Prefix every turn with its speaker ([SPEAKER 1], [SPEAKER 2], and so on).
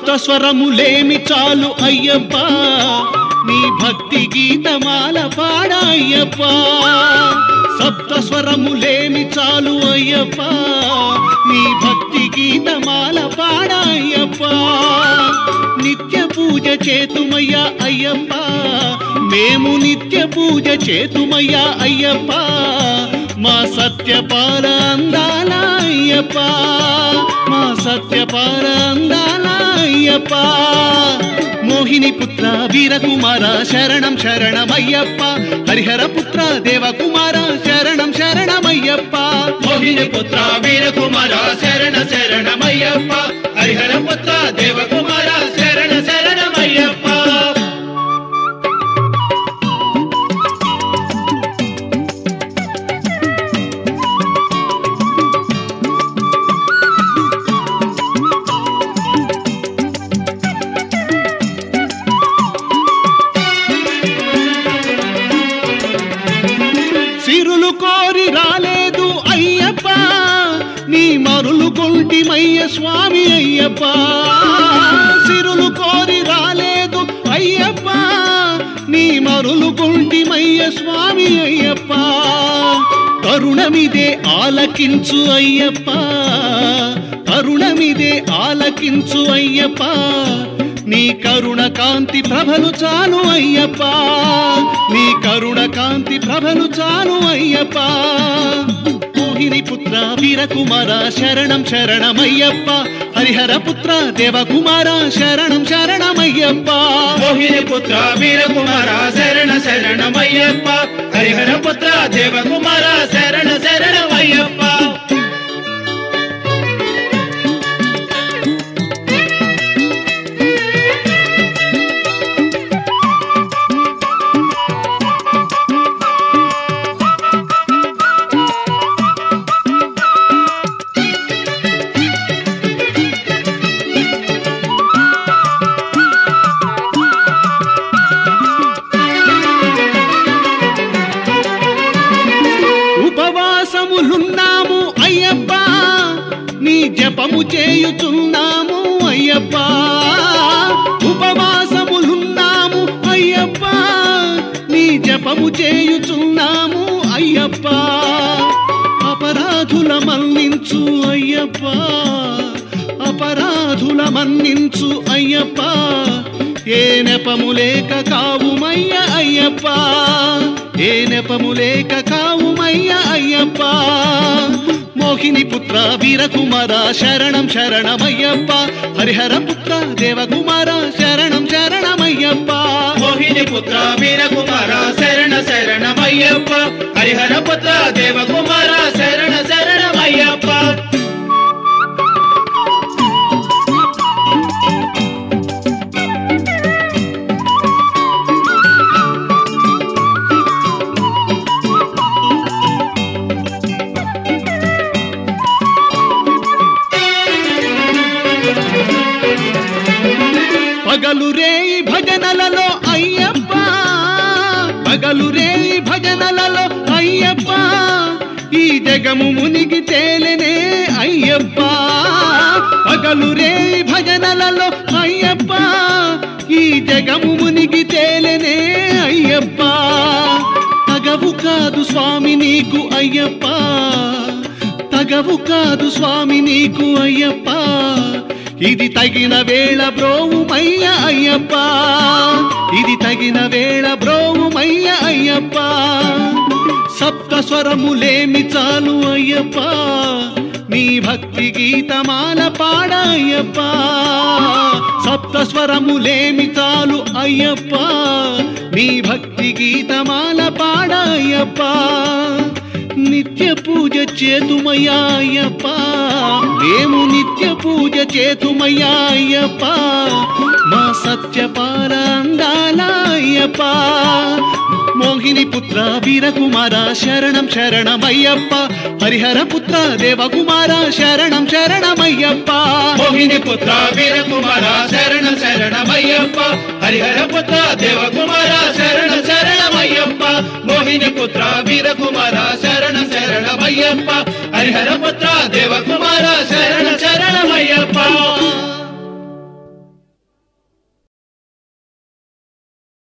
[SPEAKER 1] సప్తస్వరములేమి చాలు అయ్యప్ప నీ భక్తి గీతమాల పాడ అయ్యప్ప సప్తస్వరములేమి చాలు అయ్యప్ప నీ భక్తి గీతమాల పాడ అయ్యప్ప నిత్య పూజ చేతుమయ్యా అయ్యప్ప మేము నిత్య పూజ చేతుమయ్యా అయ్యప్ప మా సత్యపాల అందాల అయ్యప్ప మా సత్యపాల అందాల అయ్యప్ప మోహిని పుత్ర వీరకుమార శరణం శరణమయ్యప్ప హరిహర పుత్ర దేవకుమార శరణం శరణమయ్యప్ప
[SPEAKER 2] మోహిని పుత్ర వీరకుమార శరణ శరణమయ్యప్ప హరిహర పుత్ర దేవకుమార శరణ శరణమయ్యప్ప
[SPEAKER 1] సిరులు కోరి రాలేదు అయ్యప్ప నీ మరులు కొంటిమయ్య స్వామి అయ్యప్ప సిరులు కోరి రాలేదు అయ్యప్ప నీ మరులు కొంటిమయ్య స్వామి అయ్యప్ప కరుణమిదే ఆలకించు అయ్యప్ప కరుణమిదే ఆలకించు అయ్యప్ప నీ కరుణ కాంతి ప్రభలు చాలు అయ్యప్ప నీ కరుణ కాంతి ప్రభలు చాలు అయ్యప్ప మోహిని పుత్ర వీరకుమార శరణం శరణమయ్యప్ప హరిహర పుత్ర దేవకుమార శరణం శరణమయ్యప్ప
[SPEAKER 2] మోహిని పుత్ర వీరకుమార శరణ శరణమయ్యప్ప హరిహర పుత్ర దేవకుమార శరణ శరణమయ్యప్ప
[SPEAKER 1] ఉపవాసములున్నాము అయ్యప్ప నీ జపము చేయుచున్నాము అయ్యప్ప ఉపవాసములున్నాము అయ్యప్ప నీ జపము చేయుచున్నాము అయ్యప్ప అపరాధుల మన్నించు అయ్యప్ప అపరాధుల మన్నించు అయ్యప్ప ఏ నెపము లేక కావుమయ్య అయ్యప్ప ఏ నెపము లేక కావుమయ్య అయ్యప్ప మోహిని పుత్ర వీరకుమార శరణం శరణమయ్యప్ప హరిహర పుత్ర దేవకుమార శరణం శరణమయ్యప్ప
[SPEAKER 2] మోహిని పుత్ర వీరకుమార శరణ శరణమయ్యప్ప హరిహర పుత్ర దేవకుమార శరణ శరణమయ్యప్ప
[SPEAKER 1] పగలు రేయి భజనలలో అయ్యప్ప పగలు రేయి భజనలలో అయ్యప్ప ఈ జగము మునిగి తేలెనే అయ్యప్ప పగలు రేయి భజనలలో అయ్యప్ప ఈ జగము మునిగి తేలెనే అయ్యప్ప తగవు కాదు స్వామి నీకు అయ్యప్ప తగవు కాదు స్వామి నీకు అయ్యప్ప ఇది తగిన వేళ బ్రోవుమయ్య అయ్యప్ప ఇది తగిన వేళ బ్రోవుమయ్య అయ్యప్ప సప్త స్వరములేమి చాలు అయ్యప్ప నీ భక్తి గీతమాల పాడ అయ్యప్ప సప్త స్వరములేమి చాలు అయ్యప్ప నీ భక్తి గీతమాల పాడ అయ్యప్ప నిత్య పూజ చేతుమయ్యా అయ్యప్ప మేము నిత్య పూజ చేతుమయ్యా అయ్యప్ప మా సత్యపాల అందాల అయ్యప్ప మోహిని పుత్ర వీరకుమార శరణం శరణమయ్యప్ప హరిహర పుత్ర దేవకుమార శరణం శరణమయ్యప్ప
[SPEAKER 2] మోహిని పుత్ర వీరకుమార శరణ శరణమయ్యప్ప హరిహర పుత్ర దేవకుమార శరణ శరణమయ్యప్ప మోహిని పుత్ర వీరకుమార శరణ శరణమయ్యప్ప హరిహర పుత్ర